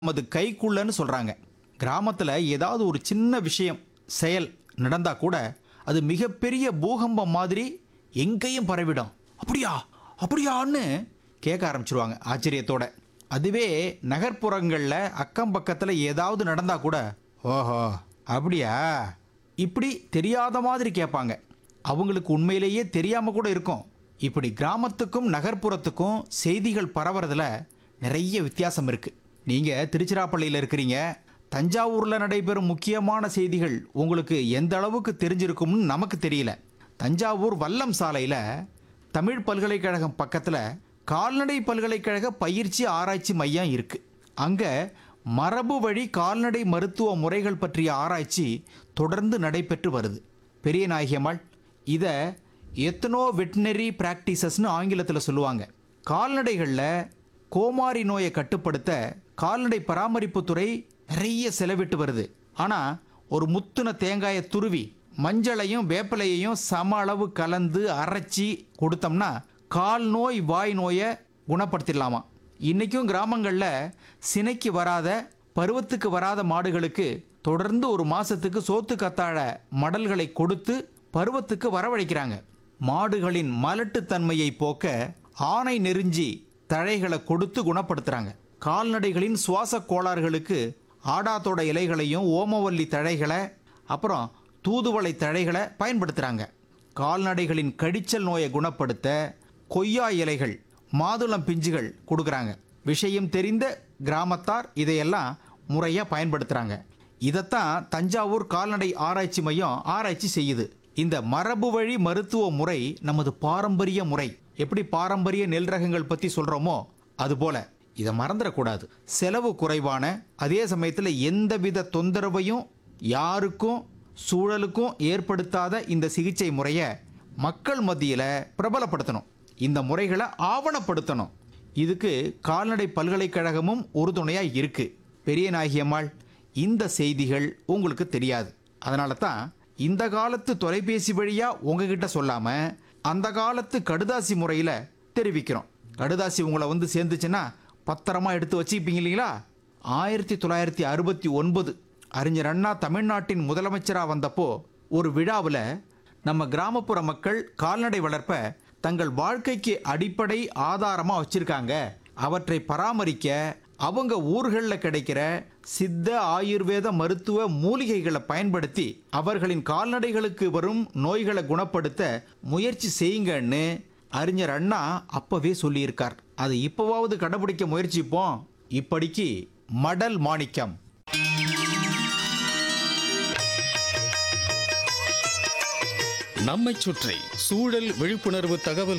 நமது கைக்குள்ளன்னு சொல்றாங்க கிராமத்துல ஏதாவது ஒரு சின்ன விஷயம் செயல் நடந்தா கூட அது மிகப்பெரிய பூகம்பம் மாதிரி எங்கேயும் பரவிடும் அப்படியா அப்படியான்னு கேட்க ஆரம்பிச்சிருவாங்க ஆச்சரியத்தோட அதுவே நகர்ப்புறங்களில் அக்கம் பக்கத்தில் ஏதாவது நடந்தா கூட ஓஹோ அப்படியா இப்படி தெரியாத மாதிரி கேட்பாங்க அவங்களுக்கு உண்மையிலேயே தெரியாம கூட இருக்கும் இப்படி கிராமத்துக்கும் நகர்ப்புறத்துக்கும் செய்திகள் பரவறதுல நிறைய வித்தியாசம் இருக்கு நீங்க திருச்சிராப்பள்ளியில் இருக்கிறீங்க தஞ்சாவூர்ல நடைபெறும் முக்கியமான செய்திகள் உங்களுக்கு எந்த அளவுக்கு தெரிஞ்சிருக்கும்னு நமக்கு தெரியல தஞ்சாவூர் வல்லம் சாலையில தமிழ் பல்கலைக்கழகம் பக்கத்துல கால்நடை பல்கலைக்கழக பயிற்சி ஆராய்ச்சி மையம் இருக்கு அங்க மரபு வழி கால்நடை மருத்துவ முறைகள் பற்றிய ஆராய்ச்சி தொடர்ந்து நடைபெற்று வருது பெரிய நாயகியம்மாள் இதை எத்தனோ வெட்டினரி பிராக்டிசஸ்னு ஆங்கிலத்தில் சொல்லுவாங்க கால்நடைகளில் கோமாரி நோயை கட்டுப்படுத்த கால்நடை பராமரிப்புத்துறை நிறைய செலவிட்டு வருது ஆனால் ஒரு முத்துன தேங்காயை துருவி மஞ்சளையும் வேப்பிலையையும் சம அளவு கலந்து அரைச்சி கொடுத்தோம்னா கால் நோய் வாய் நோயை குணப்படுத்திடலாமா இன்றைக்கும் கிராமங்களில் சினைக்கு வராத பருவத்துக்கு வராத மாடுகளுக்கு தொடர்ந்து ஒரு மாசத்துக்கு சோத்து கத்தாழ மடல்களை கொடுத்து பருவத்துக்கு வரவழைக்கிறாங்க மாடுகளின் மலட்டுத்தன்மையை போக்க ஆணை நெருஞ்சி தழைகளை கொடுத்து குணப்படுத்துறாங்க கால்நடைகளின் சுவாச கோளாறுகளுக்கு ஆடாத்தோட இலைகளையும் ஓமவல்லி தழைகளை அப்புறம் தூதுவளை தழைகளை பயன்படுத்துகிறாங்க கால்நடைகளின் கடிச்சல் நோயை குணப்படுத்த கொய்யா இலைகள் மாதுளம் பிஞ்சுகள் கொடுக்குறாங்க விஷயம் தெரிந்த கிராமத்தார் இதையெல்லாம் முறையாக பயன்படுத்துகிறாங்க இதைத்தான் தஞ்சாவூர் கால்நடை ஆராய்ச்சி மையம் ஆராய்ச்சி செய்யுது இந்த மரபு வழி மருத்துவ முறை நமது பாரம்பரிய முறை எப்படி பாரம்பரிய நெல் ரகங்கள் பற்றி சொல்கிறோமோ அதுபோல இதை மறந்துடக்கூடாது செலவு குறைவான அதே சமயத்தில் எந்தவித தொந்தரவையும் யாருக்கும் சூழலுக்கும் ஏற்படுத்தாத இந்த சிகிச்சை முறையை மக்கள் மத்தியில் பிரபலப்படுத்தணும் இந்த முறைகளை ஆவணப்படுத்தணும் இதுக்கு கால்நடை பல்கலைக்கழகமும் உறுதுணையாக இருக்கு பெரிய நாயகியம்மாள் இந்த செய்திகள் உங்களுக்கு தெரியாது அதனால தான் இந்த காலத்து தொலைபேசி வழியாக உங்ககிட்ட சொல்லாமல் அந்த காலத்து கடுதாசி முறையில் தெரிவிக்கிறோம் கடுதாசி உங்களை வந்து சேர்ந்துச்சுன்னா பத்திரமா எடுத்து வச்சுப்பீங்க இல்லைங்களா ஆயிரத்தி தொள்ளாயிரத்தி அறுபத்தி ஒன்பது அறிஞர் அண்ணா தமிழ்நாட்டின் முதலமைச்சராக வந்தப்போ ஒரு விழாவில் நம்ம கிராமப்புற மக்கள் கால்நடை வளர்ப்ப தங்கள் வாழ்க்கைக்கு அடிப்படை ஆதாரமாக வச்சிருக்காங்க அவற்றை பராமரிக்க அவங்க ஊர்களில் கிடைக்கிற சித்த ஆயுர்வேத மருத்துவ மூலிகைகளை பயன்படுத்தி அவர்களின் கால்நடைகளுக்கு வரும் நோய்களை குணப்படுத்த முயற்சி செய்யுங்கன்னு அறிஞர் அண்ணா அப்பவே சொல்லியிருக்கார் அதை இப்போவாவது கடைபிடிக்க முயற்சிப்போம் இப்படிக்கு மடல் மாணிக்கம் நம்மைச் சுற்றி சூழல் விழிப்புணர்வு தகவல்கள்